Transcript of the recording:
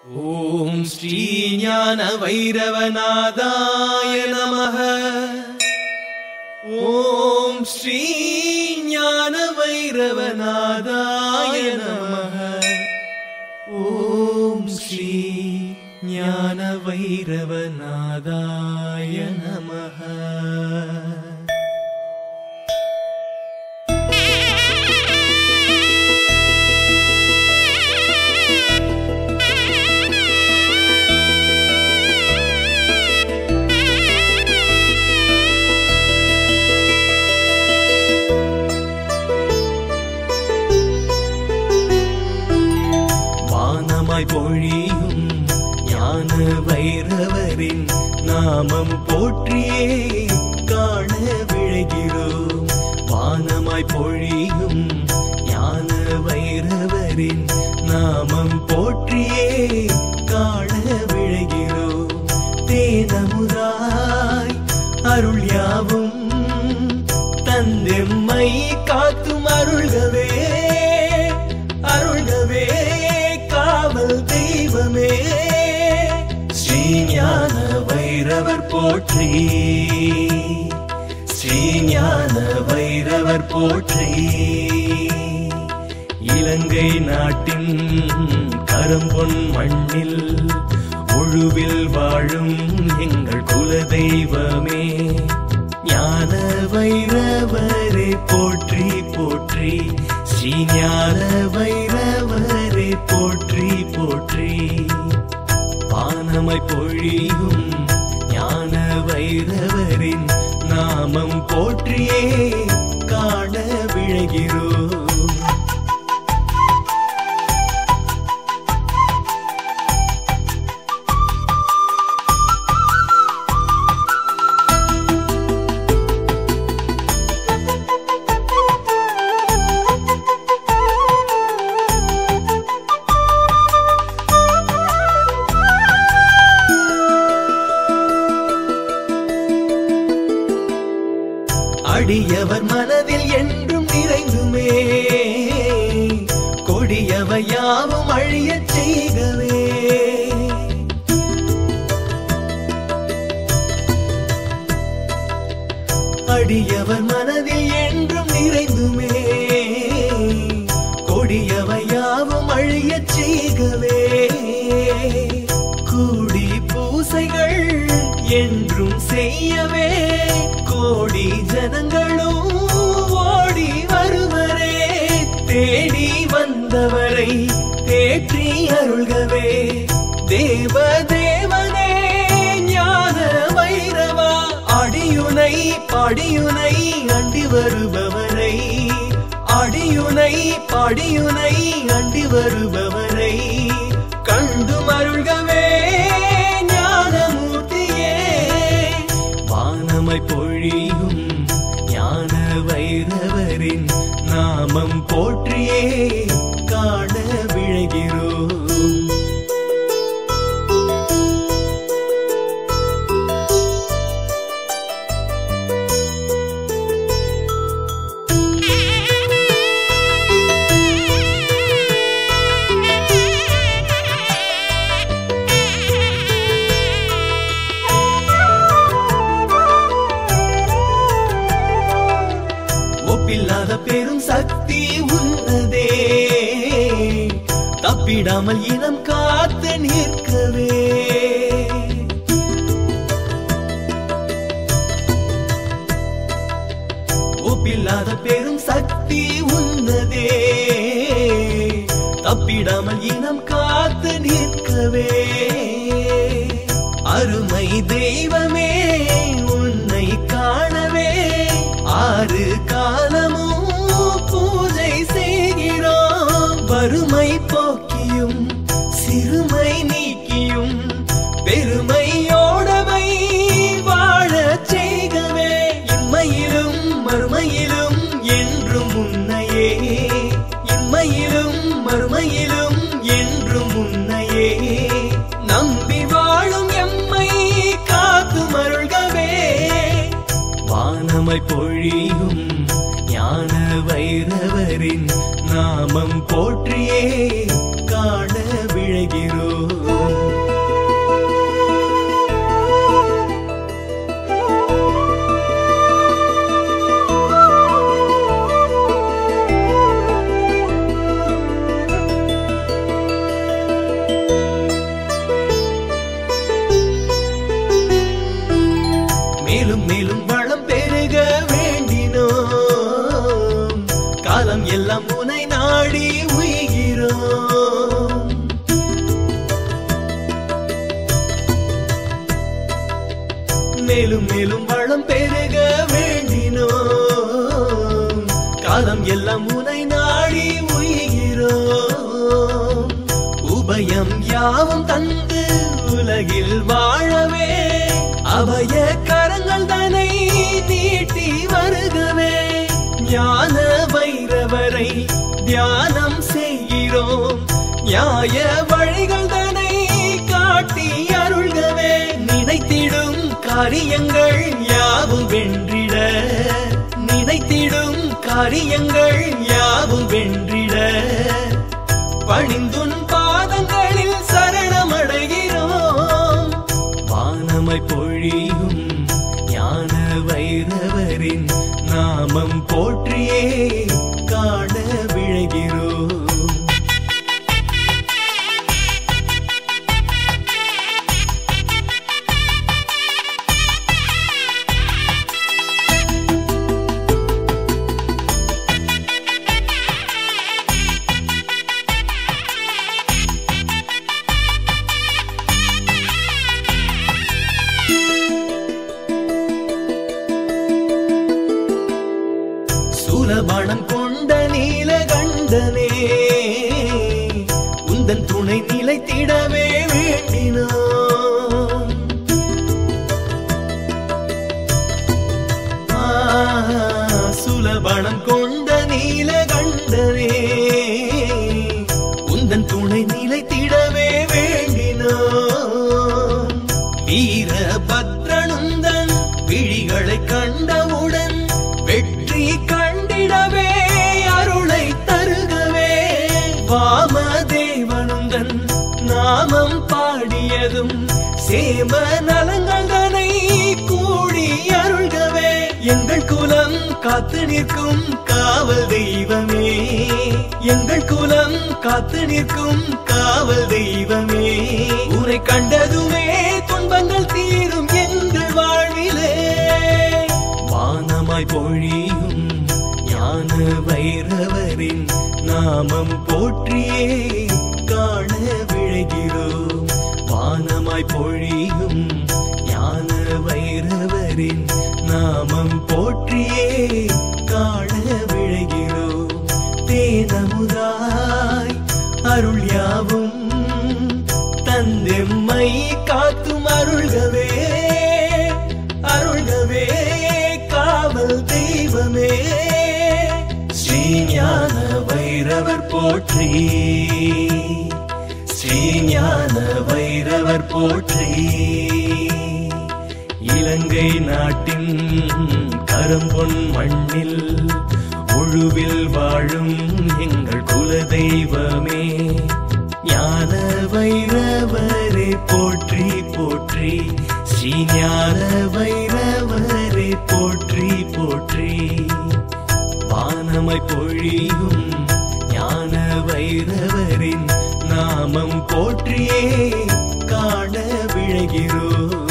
ஓம் ஸ்ரீ ஞான வைரவநாதாய நமः ஓம் ஸ்ரீ ஞான வைரவநாதாய நமः ஓம் ஸ்ரீ ஞான வைரவநாதாய நமः வானமாய் பொழியும் ஞான வைரவரின் நாமம் போற்றியே காண விழைகிறோம் வானமாய் பொழியும் ஞான வைரவரின் நாமம் போற்றியே காண விழைகிறோம் தேனமுதாய் அருள் யாவும் தந்தெம்மை காக்கும் அருள்கவே அருள்கவே காவல் தெய்வமே ஸ்ரீஞான வைரவர் போற்றி ஸ்ரீஞான வைரவர் போற்றி இலங்கை நாட்டின் கரம்பொன் மண்ணில் முழுவில் வாழும் எங்கள் குல தெய்வமே ஞான வைரவரே போற்றி போற்றி ஸ்ரீ ஞான வைரவரே போற்றி போற்றி பானமை பொழியும் ஞான வைரவரின் நாமம் போற்றியே காண விழைகிறோம் அடியவர் மனதில் என்றும் நிறைந்துமே கொடியவை யாவும் அழியச் செய்கவே அடியவர் மனதில் என்றும் நிறைந்துமே கொடியவை யாவும் அழியச் செய்கவே கூடி பூசைகள் என்றும் செய்யவே கோடி ஜனங்களும் ஓடி வருவரே தேடி வந்தவரை தேற்றி அருள்கவே தேவ தேவனே ஞான வைரவா அடியுனை படியுனை அண்டி வருபவரை அடியுனை படியுனை அண்டி வருபவரை கண்டு மருள்கவே ஞானமூர்த்தியே வானமை பொழியும் ஞான வைரவரின் நாமம் போற்றியே காண விழைகிறோம் ஒப்பில்லாத பெரும் சக்தி உன்னதே தப்பிடாமல் இனம் காத்து நிற்கவே ஒப்பில்லாத பெரும் சக்தி உன்னதே தப்பிடாமல் இனம் காத்து நிற்கவே அருமை தெய்வமே உன்னை காணவே ஆறு காலமும் பூஜை செய்கிறோம் வறுமை போக்கியும் சிறுமை நீக்கியும் பெருமையோடவை வாழச் செய்கவே இம்மையிலும் மறுமையிலும் என்றும் உன்னையே இம்மையிலும் மறுமையிலும் என்றும் உன்னையே நம்பி வாழும் எம்மை காக்கும் அருள்கவே வானமை பொழியும் ஞான வைரவரின் நாமம் போற்றியே காண விழைகிறோம் மேலும் மேலும் வளம் பெருக வேண்டினோம் காலம் எல்லாம் உனை நாடி உயிகிறோம் உபயம் யாவும் தந்து உலகில் வாழவே அபய கரங்கள் தனை நீட்டி வருகவே ஞான வைரவரை தியானம் செய்கிறோம் நியாய வழிகள் தனை காட்டி அருள்கவே நினைத்திடும் காரியங்கள் யாவும் வென்றிட நினைத்திடும் காரியங்கள் யாவும் வென்றிட பணிந்துன் பாதங்களில் சரணமடைகிறோம் வானமை பொழியும் ஞான வைரவரின் நாமம் போற்றியே காண விழைகிறோம் சூலபாணம் கொண்ட நீலகண்டனே உந்தன் துணை நிலைத்திடவே வேண்டினோம் ஆ, சுலபணம் கொண்ட நீலகண்டனே உந்தன் துணை நிலைத்திடவே வேண்டினோம் வீரபத்ரனுந்தன் விழிகளை கண்டவுடன் வெற்றி கண்டிடவே அருளை தருகவே வாமதேவனுந்தன் நாமம் பாடியதும் சேம நலங்கனை கூடி அருள்கவே எங்கள் குலம் காத்து நிற்கும் காவல் தெய்வமே எங்கள் குலம் காத்து நிற்கும் காவல் தெய்வமே உன்னை கண்டதுமே துன்பங்கள் தீரும் எங்கள் வாழ்விலே வானமாய் பொழியும் ஞான வைரவரின் நாமம் போற்றியே காண விழைகிறோம் வானமாய் பொழியும் ஞான வைரவரின் நாமம் போற்றியே காண விழைகிறோம் தேனமுதாய் அருள் யாவும் தந்தெம்மை காத்தும் அருள்கவே அருள்கவே காவல் தெய்வமே ஸ்ரீஞான வைரவர் போற்றி ஸ்ரீஞான வைரவர் போற்றி இலங்கை நாட்டின் கரம்பொன் மண்ணில் ஒழுவில் வாழும் எங்கள் குல தெய்வமே ஞான வைரவரே போற்றி போற்றி ஸ்ரீ ஞான வைரவரே போற்றி போற்றி வானமை பொழியும் ஞான வைரவரின் நாமம் போற்றியே காண விழைகிறோம்